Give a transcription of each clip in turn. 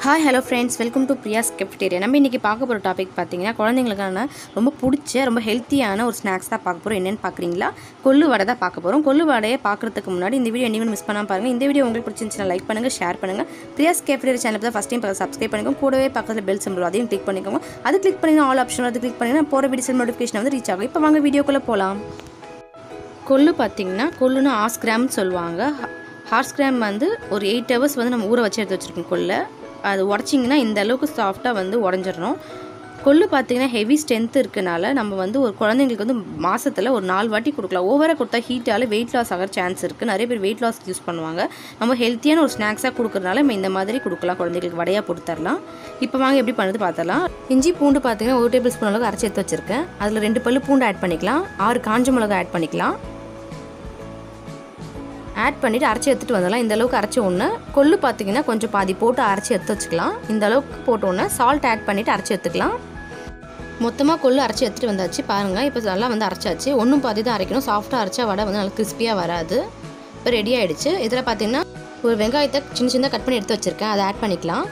hi hello friends welcome to Priya's cafeteria நம்ம இன்றைக்கி பார்க்க போகிற டாபிக் பார்த்தீங்கன்னா குழந்தைங்களுக்கான ரொம்ப பிடிச்ச ரொம்ப ஹெல்த்தியான ஒரு ஸ்நாக்ஸ் தான் பார்க்க போகிறோம் என்னென்னு பார்க்குறீங்களா கொள்ளு வடை தான் பார்க்க போகிறோம் கொள்ளு வடையை பார்க்குறதுக்கு முன்னாடி இந்த வீடியோ நீங்கள் மிஸ் பண்ணாமல் பாருங்கள் இந்த வீடியோ உங்களுக்கு பிடிச்சிருந்துச்சுன்னா லைக் பண்ணுங்கள் ஷேர் பண்ணுங்கள் பிரியாஸ் கெஃப்டேரியா சேனல் தான் ஃபஸ்ட் டைம் பார்க்க சப்ஸ்கிரைப் பண்ணிக்கோங்க கூடவே பக்கத்தில் பெல் சிம்பிள் அதையும் கிளிக் பண்ணிக்கோங்க அது கிளிக் பண்ணி ஆல் ஆப்ஷன் அது கிளிக் பண்ணிங்கன்னா போகிற வீடியோ நோட்டிஃபிகேஷன் வந்து ரீச் ஆகும் இப்போ வாங்க வீடியோக்குள்ளே போகலாம் கொள்ளு பார்த்தீங்கன்னா கொள்ளுன்னு ஹார்ஸ் கிராம்னு சொல்லுவாங்க ஹார்ஸ் கிராம் வந்து ஒரு எயிட் ஹவர்ஸ் வந்து நம்ம ஊற வச்சு எடுத்து வச்சுருக்கோம் கொள்ளை அது உடச்சிங்கன்னா இந்த அளவுக்கு சாஃப்டாக வந்து உடஞ்சிடணும் கொள்ளு பார்த்தீங்கன்னா ஹெவி ஸ்ட்ரென்த் இருக்கனால நம்ம வந்து ஒரு குழந்தைங்களுக்கு வந்து மாதத்தில் ஒரு நாலு வாட்டி கொடுக்கலாம் ஓவராக கொடுத்தா ஹீட்டால் வெயிட் லாஸ் ஆகிற சான்ஸ் இருக்குது நிறைய பேர் வெயிட் லாஸ் யூஸ் பண்ணுவாங்க நம்ம ஹெல்த்தியான ஒரு ஸ்நாக்ஸாக கொடுக்குறதுனால நம்ம இந்த மாதிரி கொடுக்கலாம் குழந்தைங்களுக்கு வடையாக போட்டு தரலாம் இப்போ வாங்க எப்படி பண்ணுறது பார்த்தலாம் இஞ்சி பூண்டு பார்த்தீங்கன்னா ஒரு டேபிள் ஸ்பூன் அளவுக்கு அரைச்சி எடுத்து வச்சுருக்கேன் அதில் ரெண்டு பல்லு பூண்டு ஆட் பண்ணிக்கலாம் ஆறு காஞ்ச மிளகா ஆட் பண்ணிக்கலாம் ஆட் பண்ணிவிட்டு அரைச்சி எடுத்துகிட்டு வந்துடலாம் இந்த அளவுக்கு அரைச்ச ஒன்று கொள்ளு பார்த்தீங்கன்னா கொஞ்சம் பாதி போட்டு அரைச்சி எடுத்து வச்சுக்கலாம் இந்த அளவுக்கு போட்டோன்னே சால்ட் ஆட் பண்ணிவிட்டு அரைச்சி எடுத்துக்கலாம் மொத்தமாக கொள்ளு அரைச்சி எடுத்துகிட்டு வந்தாச்சு பாருங்கள் இப்போ நல்லா வந்து அரைச்சாச்சு ஒன்றும் பாதி தான் அரைக்கணும் சாஃப்டாக அரைச்சா வடை வந்து நல்லா கிறிஸ்பியாக வராது இப்போ ரெடி ஆகிடுச்சு இதில் பார்த்தீங்கன்னா ஒரு வெங்காயத்தை சின்ன சின்ன கட் பண்ணி எடுத்து வச்சுருக்கேன் அதை ஆட் பண்ணிக்கலாம்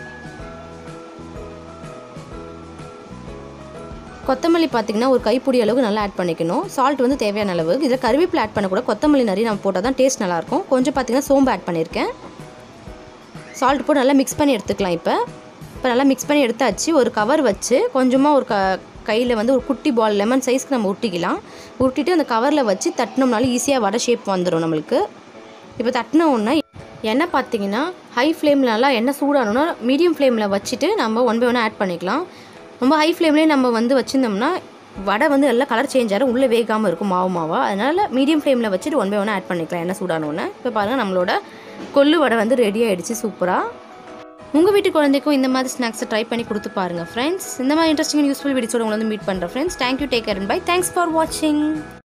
கொத்தமல்லி பார்த்திங்கன்னா ஒரு கைப்பிடி அளவுக்கு நல்லா ஆட் பண்ணிக்கணும் சால்ட் வந்து தேவையான அளவு இதில் கருவேப்பிலை ஆட் பண்ணக்கூட கொத்தமல்லி நிறைய நம்ம போட்டால் தான் டேஸ்ட் நல்லாயிருக்கும் கொஞ்சம் பார்த்திங்கன்னா சோம்பு ஆட் பண்ணியிருக்கேன் சால்ட் போட்டு நல்லா மிக்ஸ் பண்ணி எடுத்துக்கலாம் இப்போ இப்போ நல்லா மிக்ஸ் பண்ணி எடுத்தாச்சு ஒரு கவர் வச்சு கொஞ்சமாக ஒரு க கையில் வந்து ஒரு குட்டி பால் லெமன் சைஸ்க்கு நம்ம உருட்டிக்கலாம் உருட்டிட்டு அந்த கவரில் வச்சு தட்டினோம்னாலும் ஈஸியாக வடை ஷேப் வந்துடும் நம்மளுக்கு இப்போ தட்டின உடனே எண்ணெய் பார்த்தீங்கன்னா ஹை ஃப்ளேமில் நல்லா எண்ணெய் சூடானோன்னா மீடியம் ஃப்ளேமில் வச்சுட்டு நம்ம ஒன் பை ஒன் ஆட் பண்ணிக்கலாம் ரொம்ப ஹை ஃப்ளேம்லேயே நம்ம வந்து வச்சுருந்தோம்னா வடை வந்து எல்லாம் கலர் சேஞ்ச் ஆகிடும் உள்ளே வேகாமல் இருக்கும் மாவு மாவா அதனால் மீடியம் ஃப்ளேமில் வச்சுட்டு ஒன் பை ஒன் ஆட் பண்ணிக்கலாம் எண்ணெய் சூடானோன்னு இப்போ பாருங்கள் நம்மளோட கொள்ளு வடை வந்து ரெடி ஆகிடுச்சு சூப்பராக உங்கள் வீட்டு குழந்தைக்கும் இந்த மாதிரி ஸ்நாக்ஸை ட்ரை பண்ணி கொடுத்து பாருங்கள் ஃப்ரெண்ட்ஸ் இந்த மாதிரி இன்ட்ரெஸ்டிங் யூஸ்ஃபுல் வீடியோஸோட உங்களை வந்து மீட் பண்ணுறேன் friends thank you take care and bye thanks for வாட்சிங்